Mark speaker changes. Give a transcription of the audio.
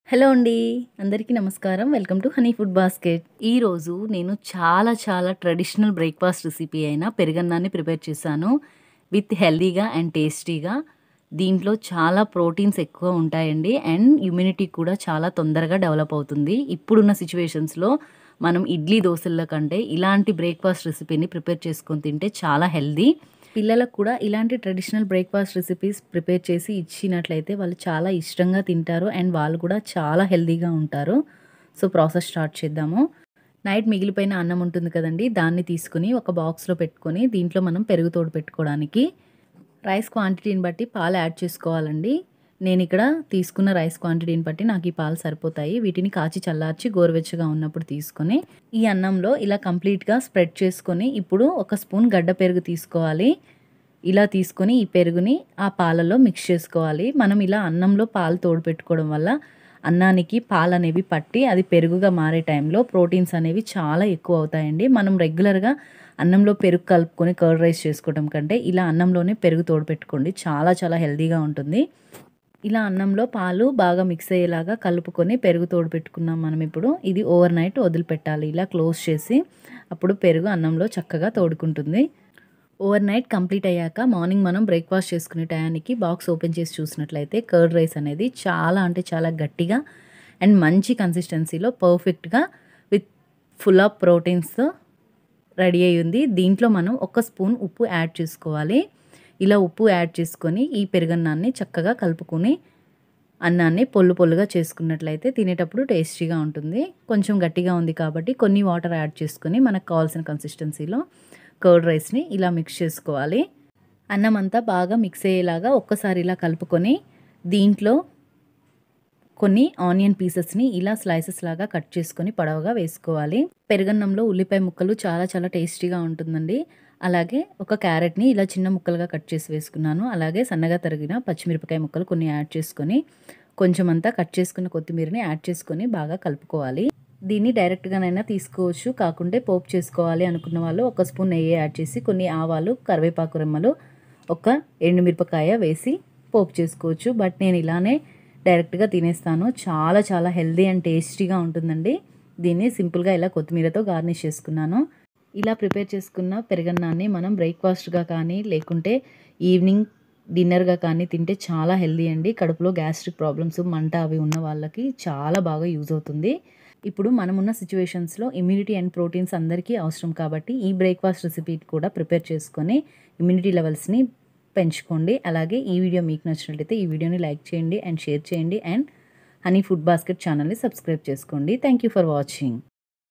Speaker 1: hello అండి అందరికీ నమస్కారం welcome to honey food basket ఈరోజు నేను చాలా చాలా ట్రెడిషనల్ బ్రేక్ఫాస్ట్ రెసిపీ అయిన పెరుగన్నాన్ని ప్రిపేర్ చేశాను విత్ హెల్దీగా అండ్ టేస్టీగా దీంట్లో చాలా ప్రోటీన్స్ ఎక్కువ ఉంటాయండి అండ్ ఇమ్యూనిటీ కూడా చాలా తొందరగా డెవలప్ అవుతుంది ఇప్పుడున్న సిచ్యువేషన్స్లో మనం ఇడ్లీ దోశల కంటే ఇలాంటి బ్రేక్ఫాస్ట్ రెసిపీని ప్రిపేర్ చేసుకొని తింటే చాలా హెల్దీ పిల్లలకు కూడా ఇలాంటి ట్రెడిషనల్ బ్రేక్ఫాస్ట్ రెసిపీస్ ప్రిపేర్ చేసి ఇచ్చినట్లయితే వాళ్ళు చాలా ఇష్టంగా తింటారు అండ్ వాళ్ళు కూడా చాలా హెల్తీగా ఉంటారు సో ప్రాసెస్ స్టార్ట్ చేద్దాము నైట్ మిగిలిపోయిన అన్నం ఉంటుంది కదండి దాన్ని తీసుకుని ఒక బాక్స్లో పెట్టుకొని దీంట్లో మనం పెరుగు తోడు పెట్టుకోవడానికి రైస్ క్వాంటిటీని బట్టి పాలు యాడ్ చేసుకోవాలండి నేను ఇక్కడ తీసుకున్న రైస్ క్వాంటిటీని బట్టి నాకు ఈ పాలు సరిపోతాయి వీటిని కాచి చల్లార్చి గోరువెచ్చగా ఉన్నప్పుడు తీసుకొని ఈ అన్నంలో ఇలా కంప్లీట్గా స్ప్రెడ్ చేసుకొని ఇప్పుడు ఒక స్పూన్ గడ్డ పెరుగు తీసుకోవాలి ఇలా తీసుకొని ఈ పెరుగుని ఆ పాలలో మిక్స్ చేసుకోవాలి మనం ఇలా అన్నంలో పాలు తోడు పెట్టుకోవడం వల్ల అన్నానికి పాలు అనేవి పట్టి అది పెరుగుగా మారే టైంలో ప్రోటీన్స్ అనేవి చాలా ఎక్కువ అవుతాయండి మనం రెగ్యులర్గా అన్నంలో పెరుగు కలుపుకొని కర్డ్ రైస్ చేసుకోవడం కంటే ఇలా అన్నంలోనే పెరుగు తోడు పెట్టుకోండి చాలా చాలా హెల్తీగా ఉంటుంది ఇలా అన్నంలో పాలు బాగా మిక్స్ అయ్యేలాగా కలుపుకొని పెరుగు తోడు పెట్టుకున్నాం మనం ఇప్పుడు ఇది ఓవర్ నైట్ వదిలిపెట్టాలి ఇలా క్లోజ్ చేసి అప్పుడు పెరుగు అన్నంలో చక్కగా తోడుకుంటుంది ఓవర్ నైట్ కంప్లీట్ అయ్యాక మార్నింగ్ మనం బ్రేక్ఫాస్ట్ చేసుకునే టయానికి బాక్స్ ఓపెన్ చేసి చూసినట్లయితే కర్డ్ రైస్ అనేది చాలా అంటే చాలా గట్టిగా అండ్ మంచి కన్సిస్టెన్సీలో పర్ఫెక్ట్గా విత్ ఫుల్ ఆఫ్ ప్రోటీన్స్తో రెడీ అయ్యి ఉంది దీంట్లో మనం ఒక స్పూన్ ఉప్పు యాడ్ చేసుకోవాలి ఇలా ఉప్పు యాడ్ చేసుకొని ఈ పెరుగన్నాన్ని చక్కగా కలుపుకొని అన్నాన్ని పొల్లు పొల్లుగా చేసుకున్నట్లయితే తినేటప్పుడు టేస్టీగా ఉంటుంది కొంచెం గట్టిగా ఉంది కాబట్టి కొన్ని వాటర్ యాడ్ చేసుకొని మనకు కావాల్సిన కన్సిస్టెన్సీలో కర్డ్ రైస్ని ఇలా మిక్స్ చేసుకోవాలి అన్నం అంతా బాగా మిక్స్ అయ్యేలాగా ఒక్కసారి ఇలా కలుపుకొని దీంట్లో కొన్ని ఆనియన్ పీసెస్ని ఇలా స్లైసెస్ లాగా కట్ చేసుకొని పొడవుగా వేసుకోవాలి పెరుగన్నంలో ఉల్లిపాయ ముక్కలు చాలా చాలా టేస్టీగా ఉంటుందండి అలాగే ఒక క్యారెట్ని ఇలా చిన్న ముక్కలుగా కట్ చేసి వేసుకున్నాను అలాగే సన్నగా తరిగిన పచ్చిమిరపకాయ ముక్కలు కొన్ని యాడ్ చేసుకొని కొంచెం అంతా కట్ చేసుకున్న కొత్తిమీరని యాడ్ చేసుకొని బాగా కలుపుకోవాలి దీన్ని డైరెక్ట్గానైనా తీసుకోవచ్చు కాకుంటే పోపు చేసుకోవాలి అనుకున్న వాళ్ళు ఒక స్పూన్ నెయ్యి యాడ్ చేసి కొన్ని ఆవాలు కరివేపాకు రెమ్మలు ఒక ఎండుమిరపకాయ వేసి పోపు చేసుకోవచ్చు బట్ నేను ఇలానే డైరెక్ట్గా తినేస్తాను చాలా చాలా హెల్దీ అండ్ టేస్టీగా ఉంటుందండి దీన్ని సింపుల్గా ఇలా కొత్తిమీరతో గార్నిష్ చేసుకున్నాను ఇలా ప్రిపేర్ చేసుకున్న పెరుగన్నాన్ని మనం బ్రేక్ఫాస్ట్గా కానీ లేకుంటే ఈవినింగ్ డిన్నర్గా కానీ తింటే చాలా హెల్దీ అండి కడుపులో గ్యాస్ట్రిక్ ప్రాబ్లమ్స్ మంట అవి ఉన్న వాళ్ళకి చాలా బాగా యూజ్ అవుతుంది ఇప్పుడు మనమున్న సిచ్యువేషన్స్లో ఇమ్యూనిటీ అండ్ ప్రోటీన్స్ అందరికీ అవసరం కాబట్టి ఈ బ్రేక్ఫాస్ట్ రెసిపీ కూడా ప్రిపేర్ చేసుకొని ఇమ్యూనిటీ లెవెల్స్ని పెంచుకోండి అలాగే ఈ వీడియో మీకు నచ్చినట్లయితే ఈ వీడియోని లైక్ చేయండి అండ్ షేర్ చేయండి అండ్ హనీ ఫుడ్ బాస్కెట్ ఛానల్ని సబ్స్క్రైబ్ చేసుకోండి థ్యాంక్ యూ ఫర్ వాచింగ్